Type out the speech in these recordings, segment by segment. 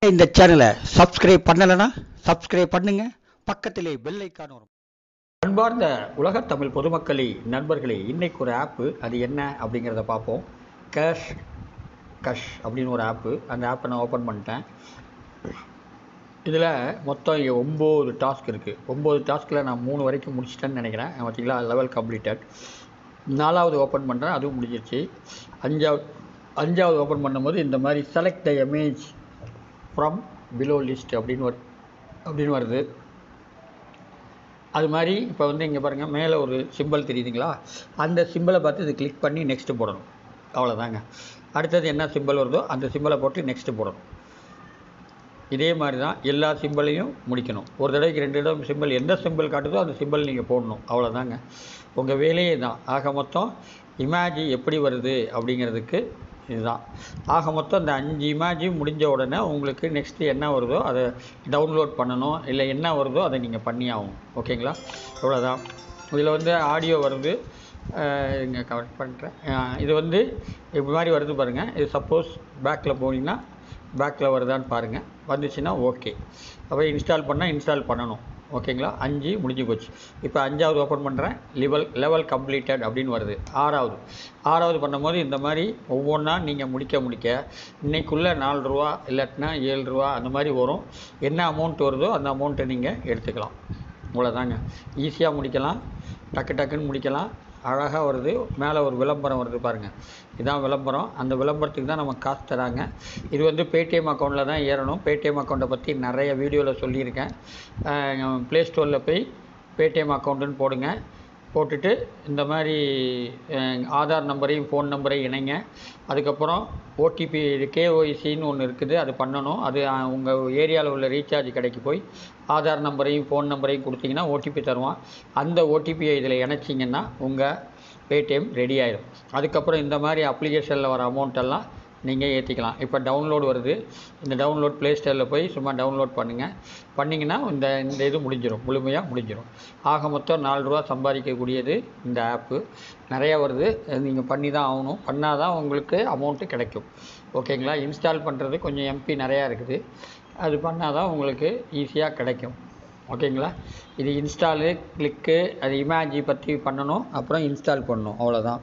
இந்த சேனலை சப்ஸ்கிரைப் பண்ணலைன்னா சப்ஸ்கிரைப் பண்ணுங்க பக்கத்திலே பெல் ஐக்கான் வரும் அன்பார்ந்த உலகத் தமிழ் பொதுமக்களே நண்பர்களே இன்னைக்கு ஒரு ஆப்பு அது என்ன அப்படிங்கிறத பார்ப்போம் கேஷ் கஷ் அப்படின்னு ஒரு ஆப்பு அந்த ஆப்பை நான் ஓப்பன் பண்ணிட்டேன் இதில் மொத்தம் இங்க ஒம்பது டாஸ்க் இருக்குது ஒம்பது டாஸ்கில் நான் மூணு வரைக்கும் முடிச்சிட்டேன்னு நினைக்கிறேன் பார்த்தீங்களா லெவல் கம்ப்ளீட்டட் நாலாவது ஓப்பன் பண்ணுறேன் அதுவும் முடிஞ்சிருச்சு அஞ்சாவது அஞ்சாவது ஓப்பன் பண்ணும்போது இந்த மாதிரி select the image from below list அப்படின்னு வரு அப்படின்னு வருது அது மாதிரி இப்போ வந்து இங்கே பாருங்கள் மேலே ஒரு சிம்பிள் தெரியுதுங்களா அந்த சிம்பிளை பார்த்து இது கிளிக் பண்ணி நெக்ஸ்ட்டு போடணும் அவ்வளோதாங்க அடுத்தது என்ன சிம்பிள் வருதோ அந்த சிம்பிளை போட்டு நெக்ஸ்ட்டு போடணும் இதே மாதிரி தான் எல்லா சிம்பிளையும் முடிக்கணும் ஒரு தடவைக்கு ரெண்டு தடவை சிம்பிள் எந்த சிம்பிள் காட்டுதோ அந்த சிம்பிள் நீங்கள் போடணும் அவ்வளோதாங்க உங்கள் வேலையே தான் ஆக மொத்தம் இமேஜ் எப்படி வருது அப்படிங்கிறதுக்கு இதுதான் ஆக மொத்தம் இந்த அஞ்சு இமேஜும் முடிஞ்ச உடனே உங்களுக்கு நெக்ஸ்ட்டு என்ன வருதோ அதை டவுன்லோட் பண்ணணும் இல்லை என்ன வருதோ அதை நீங்கள் பண்ணி ஆகணும் ஓகேங்களா இவ்வளோதான் இதில் வந்து ஆடியோ வருது இங்கே கவர் பண்ணுறேன் இது வந்து இப்படி மாதிரி வருது பாருங்கள் இது சப்போஸ் பேக்கில் போனீங்கன்னா பேக்கில் வருதான்னு பாருங்கள் வந்துச்சுன்னா ஓகே அப்புறம் இன்ஸ்டால் பண்ணால் இன்ஸ்டால் பண்ணணும் ஓகேங்களா அஞ்சு முடிஞ்சு போச்சு இப்போ அஞ்சாவது ஓப்பன் பண்ணுறேன் லெவல் லெவல் கம்ப்ளீட்டட் அப்படின்னு வருது ஆறாவது ஆறாவது பண்ணும்போது இந்த மாதிரி ஒவ்வொன்றா நீங்கள் முடிக்க முடிக்க இன்னைக்குள்ளே நாலு ரூபா இல்லாட்டினா ஏழு ரூபா அந்த மாதிரி வரும் என்ன அமௌண்ட் வருதோ அந்த அமௌண்ட்டை நீங்கள் எடுத்துக்கலாம் இவ்வளோதாங்க ஈஸியாக முடிக்கலாம் டக்கு டக்குன்னு முடிக்கலாம் அழகாக வருது மேலே ஒரு விளம்பரம் வருது பாருங்கள் இதான் விளம்பரம் அந்த விளம்பரத்துக்கு தான் நம்ம காசு தராங்க இது வந்து பேடிஎம் அக்கௌண்ட்டில் தான் ஏறணும் பேடிஎம் அக்கௌண்ட்டை பற்றி நிறைய வீடியோவில் சொல்லியிருக்கேன் ப்ளே ஸ்டோரில் போய் பேடிஎம் அக்கௌண்ட்டுன்னு போடுங்க போட்டுட்டு இந்த மாதிரி அஹ், ஆதார் நம்பரையும் ஃபோன் நம்பரையும் இணைங்க அதுக்கப்புறம் ஓடிபி கேஒய்சின்னு ஒன்று இருக்குது அது பண்ணணும் அது உங்கள் ஏரியாவில் உள்ள ரீசார்ஜ் கடைக்கு போய் ஆதார் நம்பரையும் ஃபோன் நம்பரையும் கொடுத்தீங்கன்னா ஓடிபி தருவான் அந்த ஓடிபியை இதில் இணைச்சிங்கன்னா உங்கள் பேடிஎம் ரெடி ஆயிடும் அதுக்கப்புறம் இந்த மாதிரி அப்ளிகேஷனில் வர அமௌண்ட் எல்லாம் நீங்கள் ஏற்றிக்கலாம் இப்போ டவுன்லோடு வருது இந்த டவுன்லோட் ப்ளே ஸ்டோரில் போய் சும்மா டவுன்லோட் பண்ணுங்கள் பண்ணிங்கன்னா இந்த இந்த இது முடிஞ்சிடும் முழுமையாக முடிஞ்சிடும் ஆக மொத்தம் நாலு ரூபா சம்பாதிக்கக்கூடியது இந்த ஆப்பு நிறைய வருது நீங்கள் பண்ணி தான் ஆகணும் பண்ணால் தான் உங்களுக்கு அமௌண்ட்டு கிடைக்கும் ஓகேங்களா இன்ஸ்டால் பண்ணுறது கொஞ்சம் எம்பி நிறையா இருக்குது அது பண்ணால் தான் உங்களுக்கு ஈஸியாக கிடைக்கும் ஓகேங்களா இது இன்ஸ்டாலு கிளிக்கு அது இமேஜி பற்றி பண்ணணும் அப்புறம் இன்ஸ்டால் பண்ணணும் அவ்வளோதான்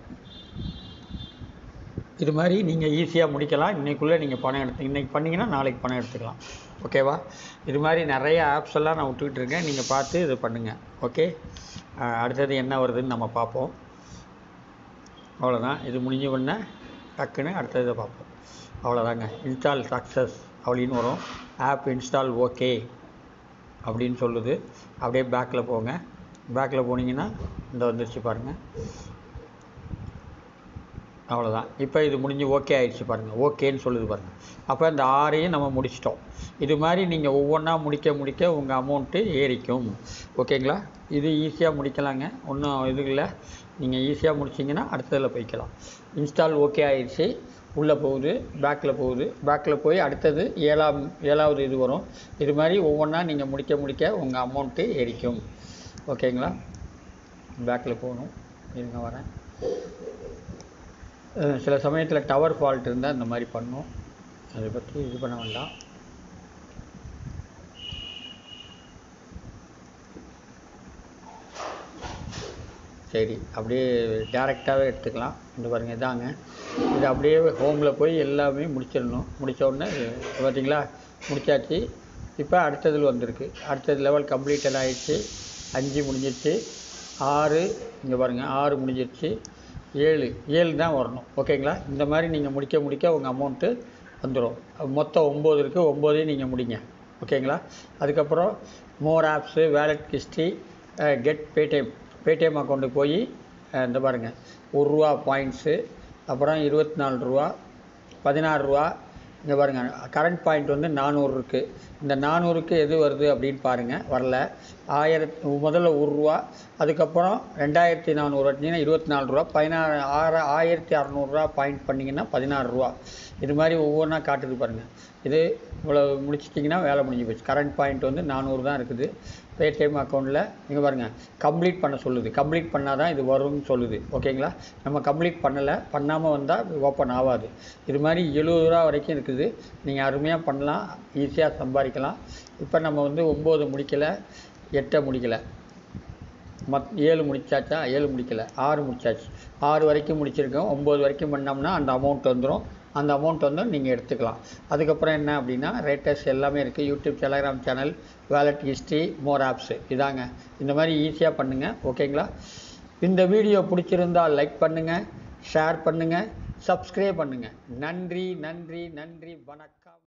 இது மாதிரி நீங்கள் ஈஸியாக முடிக்கலாம் இன்றைக்குள்ளே நீங்கள் பணம் எடுத்து இன்றைக்கி பண்ணிங்கன்னா நாளைக்கு பணம் எடுத்துக்கலாம் ஓகேவா இது மாதிரி நிறைய ஆப்ஸ் எல்லாம் நான் விட்டுக்கிட்டு இருக்கேன் நீங்கள் பார்த்து இது பண்ணுங்கள் ஓகே அஹ் அடுத்தது என்ன வருதுன்னு நம்ம பார்ப்போம் அவ்வளோதான் இது முடிஞ்ச உடனே டக்குன்னு அடுத்ததை பார்ப்போம் அவ்வளோதாங்க இன்ஸ்டால் சக்ஸஸ் அப்படின்னு வரும் ஆப் இன்ஸ்டால் ஓகே அப்படின்னு சொல்லுது அப்படியே பேக்கில் போங்க பேக்கில் போனீங்கன்னா இந்த வந்துருச்சு பாருங்கள் அவ்வளோதான் இப்போ இது முடிஞ்சு ஓகே ஆயிடுச்சு பாருங்கள் ஓகேன்னு சொல்லுது பாருங்கள் அப்போ இந்த ஆறையும் நம்ம முடிச்சிட்டோம் இது மாதிரி நீங்கள் ஒவ்வொன்றா முடிக்க முடிக்க உங்கள் அமௌண்ட்டு ஏறிக்கும் ஓகேங்களா இது ஈஸியாக முடிக்கலாங்க ஒன்றும் இது இல்லை நீங்கள் ஈஸியாக முடிச்சிங்கன்னா அடுத்ததில் போய்க்கலாம் இன்ஸ்டால் ஓகே ஆயிடுச்சு உள்ளே போகுது பேக்கில் போகுது பேக்கில் போய் அடுத்தது ஏழாம் ஏழாவது இது வரும் இது மாதிரி ஒவ்வொன்றா நீங்கள் முடிக்க முடிக்க உங்கள் அமௌண்ட்டு ஏறிக்கும் ஓகேங்களா பேக்கில் போகணும் இருங்க வரேன் அஹ் சில சமயத்தில் டவர் ஃபால்ட் இருந்தால் இந்த மாதிரி பண்ணும் அதை பற்றி இது பண்ண வேண்டாம் சரி அப்படியே டேரெக்டாகவே எடுத்துக்கலாம் இந்த பாருங்கள் இதாங்க இது அப்படியே ஹோமில் போய் எல்லாமே முடிச்சிடணும் முடிச்ச உடனே இது பார்த்தீங்களா முடிச்சாச்சு இப்போ அடுத்ததில் வந்திருக்கு அடுத்தது லெவல் கம்ப்ளீட்டட் ஆயிடுச்சு அஞ்சு முடிஞ்சிருச்சு ஆறு இங்கே பாருங்கள் ஆறு முடிஞ்சிருச்சு ஏழு ஏழு தான் வரணும் ஓகேங்களா இந்த மாதிரி நீங்கள் முடிக்க முடிக்க உங்கள் அமௌண்ட்டு வந்துடும் மொத்தம் ஒம்பது இருக்குது ஒம்போதையும் நீங்கள் முடிங்க ஓகேங்களா அதுக்கப்புறம் more apps wallet history get Paytm Paytm அக்கௌண்ட்டுக்கு போய் அஹ், இந்த பாருங்கள் ஒரு ரூபா பாயிண்ட்ஸு அப்புறம் இருபத்தி நாலு ரூபா பதினாறு ரூபா இங்கே பாருங்கள் கரண்ட் பாயிண்ட் வந்து நானூறு இருக்குது இந்த நானூறுக்கு எது வருது அப்படின்னு பாருங்கள் வரல ஆயிரத்தி முதல்ல ஒரு ரூபா அதுக்கப்புறம் ரெண்டாயிரத்தி நானூறு வட்டிங்கன்னா இருபத்தி நாலு ரூபா பதினாறு ஆறு ஆயிரத்தி அறநூறுரூவா பாயிண்ட் பண்ணிங்கன்னா பதினாறு ரூபா இது மாதிரி ஒவ்வொன்றா காட்டுது பாருங்கள் இது இவ்வளோ முடிச்சிட்டிங்கன்னா வேலை முடிஞ்சு போச்சு கரண்ட் பாயிண்ட் வந்து நானூறு தான் இருக்குது பேடிஎம் அக்கௌண்ட்டில் இங்கே பாருங்கள் கம்ப்ளீட் பண்ண சொல்லுது கம்ப்ளீட் பண்ணால் தான் இது வரும்னு சொல்லுது ஓகேங்களா நம்ம கம்ப்ளீட் பண்ணலை பண்ணாமல் வந்தால் ஓப்பன் ஆகாது இது மாதிரி எழுபது ரூபா வரைக்கும் இருக்குது நீங்கள் அருமையாக பண்ணலாம் ஈஸியாக சம்பாதிக்கலாம் இப்போ நம்ம வந்து ஒம்பது முடிக்கலை எட்டை முடிக்கலை மத் ஏழு முடிச்சாச்சா ஏழு முடிக்கல ஆறு முடிச்சாச்சு ஆறு வரைக்கும் முடிச்சிருக்கோம் ஒம்பது வரைக்கும் பண்ணோம்னா அந்த அமௌண்ட் வந்துடும் அந்த அமௌண்ட் வந்து நீங்கள் எடுத்துக்கலாம் அதுக்கப்புறம் என்ன அப்படின்னா ரேட்டஸ் எல்லாமே இருக்குது YouTube Telegram channel wallet history more apps இதாங்க இந்த மாதிரி ஈஸியாக பண்ணுங்கள் ஓகேங்களா இந்த வீடியோ பிடிச்சிருந்தால் லைக் பண்ணுங்கள் ஷேர் பண்ணுங்கள் சப்ஸ்கிரைப் பண்ணுங்கள் நன்றி நன்றி நன்றி வணக்கம்